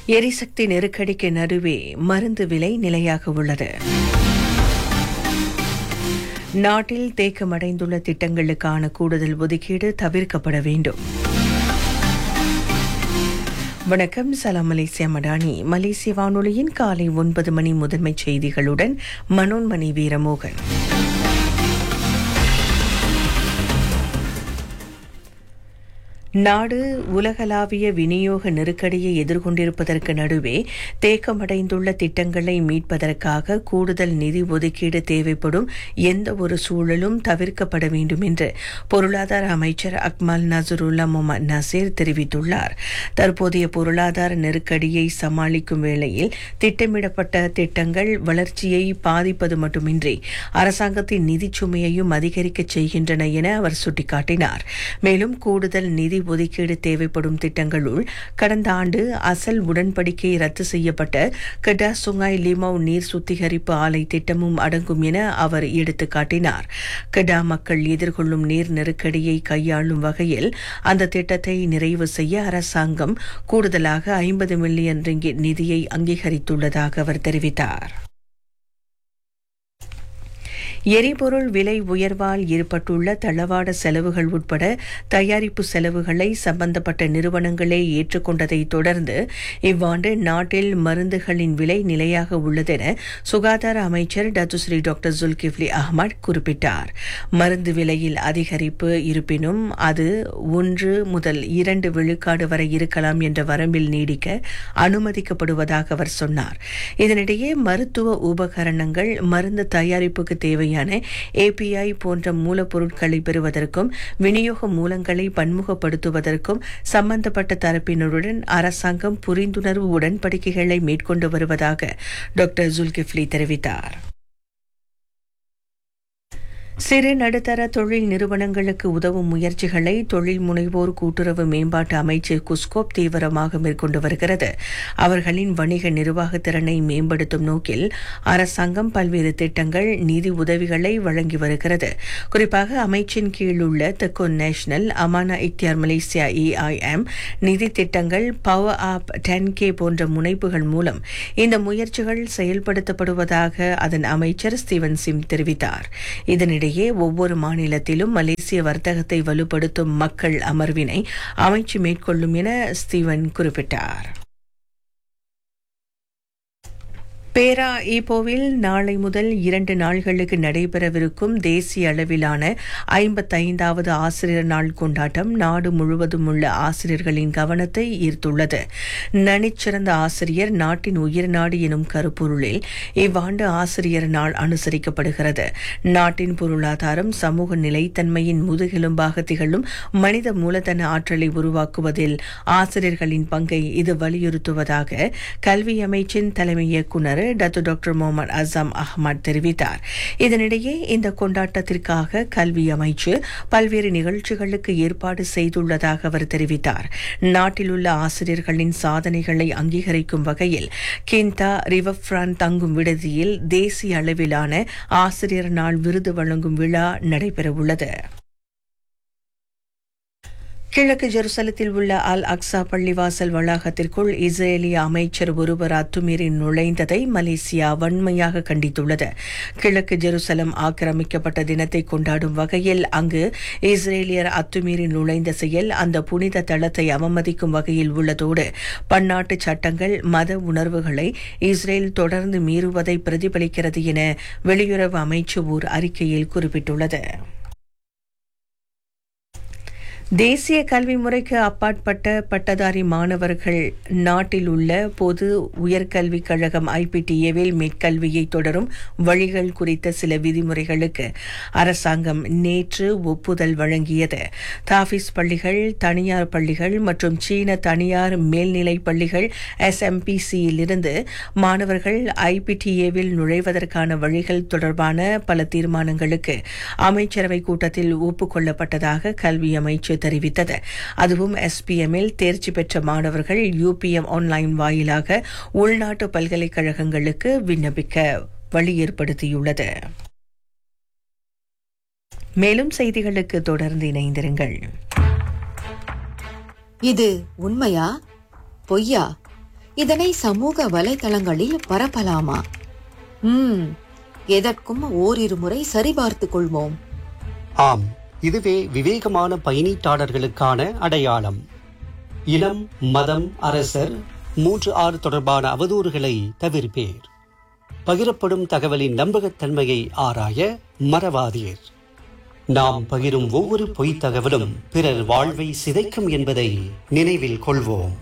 எரிசக்தி நெருக்கடிக்கு நடுவே மருந்து விலை நிலையாக உள்ளது நாட்டில் தேக்கமடைந்துள்ள திட்டங்களுக்கான கூடுதல் ஒதுக்கீடு தவிர்க்கப்பட வேண்டும் வணக்கம் சலாம் மலேசியா மடானி மலேசிய வானொலியின் காலை ஒன்பது மணி முதன்மைச் செய்திகளுடன் மனோன்மணி வீரமோகன் நாடு உலகளாவிய விநியோக நெருக்கடியை எதிர்கொண்டிருப்பதற்கு நடுவே தேக்கமடைந்துள்ள திட்டங்களை மீட்பதற்காக கூடுதல் நிதி ஒதுக்கீடு தேவைப்படும் எந்த ஒரு சூழலும் தவிர்க்கப்பட வேண்டும் என்று பொருளாதார அமைச்சர் அக்மல் நசருல்லா முகமது நசீர் தெரிவித்துள்ளார் தற்போதைய பொருளாதார நெருக்கடியை சமாளிக்கும் வேளையில் திட்டமிடப்பட்ட திட்டங்கள் வளர்ச்சியை பாதிப்பது மட்டுமின்றி அரசாங்கத்தின் நிதிச் சுமையையும் அதிகரிக்கச் செய்கின்றன என அவர் சுட்டிக்காட்டினார் மேலும் கூடுதல் நிதி ஒதுக்கீடு தேவைப்படும் திட்டங்களுள் கடந்த ஆண்டு அசல் உடன்படிக்கை ரத்து செய்யப்பட்ட கடா சுங்காய் லிமௌ நீர் சுத்திகரிப்பு ஆலை திட்டமும் அடங்கும் என அவர் எடுத்துக்காட்டினார் கடா மக்கள் எதிர்கொள்ளும் நீர் நெருக்கடியை கையாளும் வகையில் அந்த திட்டத்தை நிறைவு செய்ய அரசாங்கம் கூடுதலாக ஐம்பது மில்லியன் ரிங்கிட் நிதியை அங்கீகரித்துள்ளதாக அவர் தெரிவித்தார் எரிபொருள் விலை உயர்வால் ஏற்பட்டுள்ள தளவாட செலவுகள் உட்பட தயாரிப்பு செலவுகளை சம்பந்தப்பட்ட நிறுவனங்களே ஏற்றுக்கொண்டதை தொடர்ந்து இவ்வாண்டு நாட்டில் மருந்துகளின் விலை நிலையாக உள்ளதென சுகாதார அமைச்சர் டத்துஸ்ரீ டாக்டர் ஜுல்கிஃப்லி அஹ்மத் குறிப்பிட்டார் மருந்து விலையில் அதிகரிப்பு இருப்பினும் அது ஒன்று முதல் இரண்டு விழுக்காடு வரை இருக்கலாம் என்ற வரம்பில் நீடிக்க அனுமதிக்கப்படுவதாக அவர் சொன்னார் இதனிடையே மருத்துவ உபகரணங்கள் மருந்து தயாரிப்புக்கு தேவை தேவையான ஏபிஐ போன்ற மூலப்பொருட்களை பெறுவதற்கும் விநியோக மூலங்களை பன்முகப்படுத்துவதற்கும் சம்பந்தப்பட்ட தரப்பினருடன் அரசாங்கம் புரிந்துணர்வு உடன்படிக்கைகளை மேற்கொண்டு வருவதாக டாக்டர் ஜுல்கிஃப்லி தெரிவித்தார் சிறு நடுத்தர தொழில் நிறுவனங்களுக்கு உதவும் முயற்சிகளை தொழில் முனைவோர் கூட்டுறவு மேம்பாட்டு அமைச்சு குஸ்கோப் தீவிரமாக மேற்கொண்டு வருகிறது அவர்களின் வணிக நிர்வாக திறனை மேம்படுத்தும் நோக்கில் அரசாங்கம் பல்வேறு திட்டங்கள் நிதி உதவிகளை வழங்கி வருகிறது குறிப்பாக அமைச்சின் கீழ் உள்ள தெக்கோன் நேஷனல் அமானா இக்தியார் மலேசியா ஏஐஎம் நிதி திட்டங்கள் பவர் ஆப் டென் கே போன்ற முனைப்புகள் மூலம் இந்த முயற்சிகள் செயல்படுத்தப்படுவதாக அதன் அமைச்சர் ஸ்டீவன் சிம் தெரிவித்தார் இதனிடையே இடையே ஒவ்வொரு மாநிலத்திலும் மலேசிய வர்த்தகத்தை வலுப்படுத்தும் மக்கள் அமர்வினை அமைச்சு மேற்கொள்ளும் என ஸ்டீவன் குறிப்பிட்டார் பேரா ஈப்போவில் நாளை முதல் இரண்டு நாள்களுக்கு நடைபெறவிருக்கும் தேசிய அளவிலான ஐம்பத்தைந்தாவது ஆசிரியர் நாள் கொண்டாட்டம் நாடு முழுவதும் உள்ள ஆசிரியர்களின் கவனத்தை ஈர்த்துள்ளது நனிச்சிறந்த ஆசிரியர் நாட்டின் உயிர் நாடு எனும் கருப்பொருளில் இவ்வாண்டு ஆசிரியர் நாள் அனுசரிக்கப்படுகிறது நாட்டின் பொருளாதாரம் சமூக நிலைத்தன்மையின் முதுகெலும்பாக திகழும் மனித மூலதன ஆற்றலை உருவாக்குவதில் ஆசிரியர்களின் பங்கை இது வலியுறுத்துவதாக கல்வி அமைச்சின் தலைமை இயக்குநர் டத்து டாக்டர் முகமது அசாம் அஹ்மத் தெரிவித்தார் இதனிடையே இந்த கொண்டாட்டத்திற்காக கல்வி அமைச்சு பல்வேறு நிகழ்ச்சிகளுக்கு ஏற்பாடு செய்துள்ளதாக அவர் தெரிவித்தார் நாட்டில் உள்ள ஆசிரியர்களின் சாதனைகளை அங்கீகரிக்கும் வகையில் கிந்தா ரிவர் ஃப்ரண்ட் தங்கும் விடுதியில் தேசிய அளவிலான ஆசிரியர் நாள் விருது வழங்கும் விழா நடைபெறவுள்ளது கிழக்கு ஜெருசலத்தில் உள்ள அல் அக்சா பள்ளிவாசல் வளாகத்திற்குள் இஸ்ரேலிய அமைச்சர் ஒருவர் அத்துமீறி நுழைந்ததை மலேசியா வன்மையாக கண்டித்துள்ளது கிழக்கு ஜெருசலம் ஆக்கிரமிக்கப்பட்ட தினத்தை கொண்டாடும் வகையில் அங்கு இஸ்ரேலியர் அத்துமீறி நுழைந்த செயல் அந்த புனித தளத்தை அவமதிக்கும் வகையில் உள்ளதோடு பன்னாட்டு சட்டங்கள் மத உணர்வுகளை இஸ்ரேல் தொடர்ந்து மீறுவதை பிரதிபலிக்கிறது என வெளியுறவு அமைச்சு ஓர் அறிக்கையில் குறிப்பிட்டுள்ளது தேசிய கல்வி முறைக்கு அப்பாற்பட்ட பட்டதாரி மாணவர்கள் நாட்டில் உள்ள பொது உயர்கல்விக் கழகம் ஐபிடிஏவில் மேற்கல்வியை தொடரும் வழிகள் குறித்த சில விதிமுறைகளுக்கு அரசாங்கம் நேற்று ஒப்புதல் வழங்கியது தாஃபிஸ் பள்ளிகள் தனியார் பள்ளிகள் மற்றும் சீன தனியார் மேல்நிலை பள்ளிகள் எஸ்எம்பிசியிலிருந்து மாணவர்கள் ஐபிடிஏவில் நுழைவதற்கான வழிகள் தொடர்பான பல தீர்மானங்களுக்கு அமைச்சரவை கூட்டத்தில் ஒப்புக்கொள்ளப்பட்டதாக கல்வி அமைச்சர் தெரிவித்தது அதுவும் எஸ்பிஎம்மில் தேர்ச்சி பெற்ற மாணவர்கள் யூபிஎம் ஆன்லைன் வாயிலாக உள்நாட்டு பல்கலைக்கழகங்களுக்கு விண்ணப்பிக்க வழி ஏற்படுத்தியுள்ளது மேலும் செய்திகளுக்கு தொடர்ந்து இணைந்திருங்கள் இது உண்மையா பொய்யா இதனை சமூக வலைதளங்களில் பரப்பலாமா ம் எதற்கும் ஓரிரு முறை சரிபார்த்துக் கொள்வோம் ஆம் இதுவே விவேகமான பயணீட்டாளர்களுக்கான அடையாளம் இனம் மதம் அரசர் மூன்று ஆறு தொடர்பான அவதூறுகளை தவிர்ப்பேர் பகிரப்படும் தகவலின் நம்பகத்தன்மையை ஆராய மறவாதீர் நாம் பகிரும் ஒவ்வொரு பொய்த் தகவலும் பிறர் வாழ்வை சிதைக்கும் என்பதை நினைவில் கொள்வோம்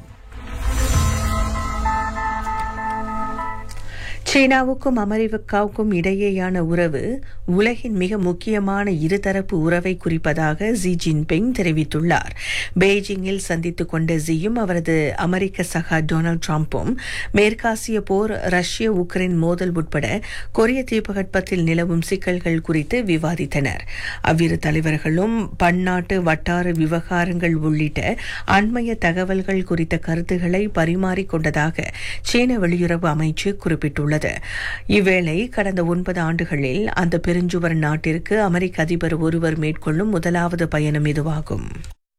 சீனாவுக்கும் அமெரிக்காவுக்கும் இடையேயான உறவு உலகின் மிக முக்கியமான இருதரப்பு உறவை குறிப்பதாக ஜி ஜின்பிங் தெரிவித்துள்ளார் பெய்ஜிங்கில் சந்தித்துக் கொண்ட ஜியும் அவரது அமெரிக்க சகா டொனால்டு டிரம்பும் மேற்காசிய போர் ரஷ்ய உக்ரைன் மோதல் உட்பட கொரிய தீபகற்பத்தில் நிலவும் சிக்கல்கள் குறித்து விவாதித்தனர் அவ்விரு தலைவர்களும் பன்னாட்டு வட்டார விவகாரங்கள் உள்ளிட்ட அண்மைய தகவல்கள் குறித்த கருத்துக்களை பரிமாறிக்கொண்டதாக சீன வெளியுறவு அமைச்சு குறிப்பிட்டுள்ளது இவ்வேளை கடந்த ஒன்பது ஆண்டுகளில் அந்த பெருஞ்சுவர் நாட்டிற்கு அமெரிக்க அதிபர் ஒருவர் மேற்கொள்ளும் முதலாவது பயணம் இதுவாகும்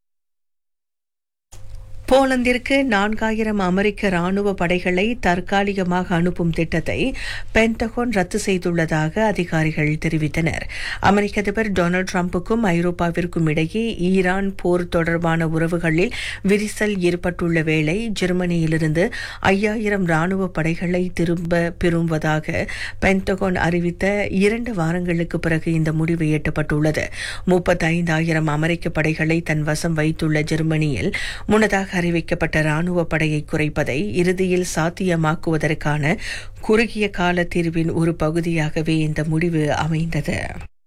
போலந்திற்கு நான்காயிரம் அமெரிக்க ராணுவ படைகளை தற்காலிகமாக அனுப்பும் திட்டத்தை பென்டகோன் ரத்து செய்துள்ளதாக அதிகாரிகள் தெரிவித்தனர் அமெரிக்க அதிபர் டொனால்டு டிரம்புக்கும் ஐரோப்பாவிற்கும் இடையே ஈரான் போர் தொடர்பான உறவுகளில் விரிசல் ஏற்பட்டுள்ள வேளை ஜெர்மனியிலிருந்து ஐயாயிரம் ராணுவ படைகளை திரும்ப பெறுவதாக பென்டகோன் அறிவித்த இரண்டு வாரங்களுக்கு பிறகு இந்த முடிவு எட்டப்பட்டுள்ளது முப்பத்தைந்தாயிரம் அமெரிக்க படைகளை தன் வசம் வைத்துள்ள ஜெர்மனியில் முன்னதாக அறிவிக்கப்பட்ட ராணுவ படையை குறைப்பதை இறுதியில் சாத்தியமாக்குவதற்கான குறுகிய கால தீர்வின் ஒரு பகுதியாகவே இந்த முடிவு அமைந்தது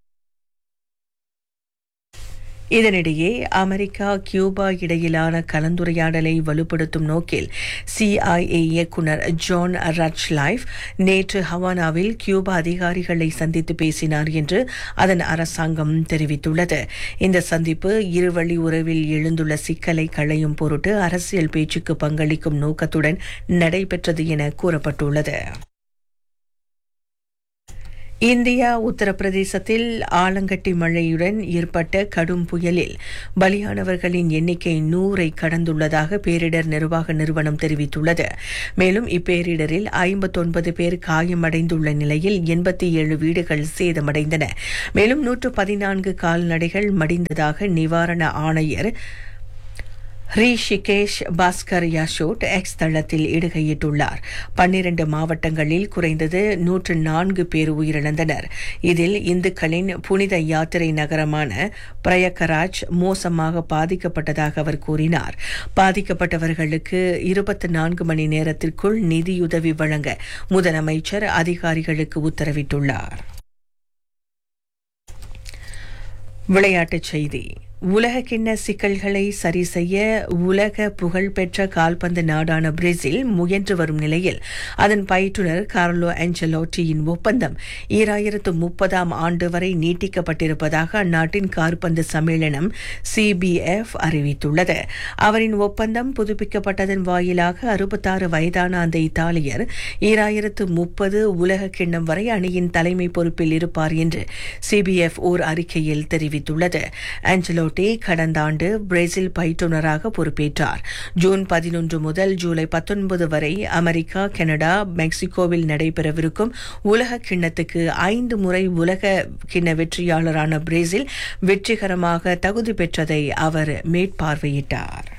இதனிடையே அமெரிக்கா கியூபா இடையிலான கலந்துரையாடலை வலுப்படுத்தும் நோக்கில் சிஐஏ இயக்குனர் ஜான் ரட்ச்லைஃப் நேற்று ஹவானாவில் கியூபா அதிகாரிகளை சந்தித்து பேசினார் என்று அதன் அரசாங்கம் தெரிவித்துள்ளது இந்த சந்திப்பு இருவழி உறவில் எழுந்துள்ள சிக்கலை களையும் பொருட்டு அரசியல் பேச்சுக்கு பங்களிக்கும் நோக்கத்துடன் நடைபெற்றது என கூறப்பட்டுள்ளது இந்தியா உத்தரப்பிரதேசத்தில் ஆலங்கட்டி மழையுடன் ஏற்பட்ட கடும் புயலில் பலியானவர்களின் எண்ணிக்கை நூறை கடந்துள்ளதாக பேரிடர் நிர்வாக நிறுவனம் தெரிவித்துள்ளது மேலும் இப்பேரிடரில் ஐம்பத்தொன்பது பேர் காயமடைந்துள்ள நிலையில் எண்பத்தி ஏழு வீடுகள் சேதமடைந்தன மேலும் நூற்று பதினான்கு கால்நடைகள் மடிந்ததாக நிவாரண ஆணையர் ரிஷிகேஷ் பாஸ்கர் யாஷோட் எக்ஸ் தளத்தில் இடுகையிட்டுள்ளார் பன்னிரண்டு மாவட்டங்களில் குறைந்தது நூற்று நான்கு பேர் உயிரிழந்தனர் இதில் இந்துக்களின் புனித யாத்திரை நகரமான பிரயக்கராஜ் மோசமாக பாதிக்கப்பட்டதாக அவர் கூறினார் பாதிக்கப்பட்டவர்களுக்கு இருபத்தி நான்கு மணி நேரத்திற்குள் நிதியுதவி வழங்க முதலமைச்சர் அதிகாரிகளுக்கு உத்தரவிட்டுள்ளார் விளையாட்டுச் செய்தி உலகக்கிண்ண சிக்கல்களை சரி செய்ய உலக புகழ்பெற்ற கால்பந்து நாடான பிரேசில் முயன்று வரும் நிலையில் அதன் பயிற்றுநர் கார்லோ ஆஞ்சலோட்டியின் ஒப்பந்தம் ஈராயிரத்து முப்பதாம் ஆண்டு வரை நீட்டிக்கப்பட்டிருப்பதாக அந்நாட்டின் கால்பந்து சம்மேளனம் சிபிஎஃப் அறிவித்துள்ளது அவரின் ஒப்பந்தம் புதுப்பிக்கப்பட்டதன் வாயிலாக அறுபத்தாறு வயதான அந்த இத்தாலியர் ஈராயிரத்து முப்பது உலக கிண்ணம் வரை அணியின் தலைமை பொறுப்பில் இருப்பார் என்று சிபிஎஃப் ஓர் அறிக்கையில் தெரிவித்துள்ளது ஆஞ்சலோ டோட்டே கடந்த ஆண்டு பிரேசில் பயிற்றுநராக பொறுப்பேற்றார் ஜூன் பதினொன்று முதல் ஜூலை பத்தொன்பது வரை அமெரிக்கா கனடா மெக்சிகோவில் நடைபெறவிருக்கும் உலக கிண்ணத்துக்கு ஐந்து முறை உலக கிண்ண வெற்றியாளரான பிரேசில் வெற்றிகரமாக தகுதி பெற்றதை அவர் மேற்பார்வையிட்டார்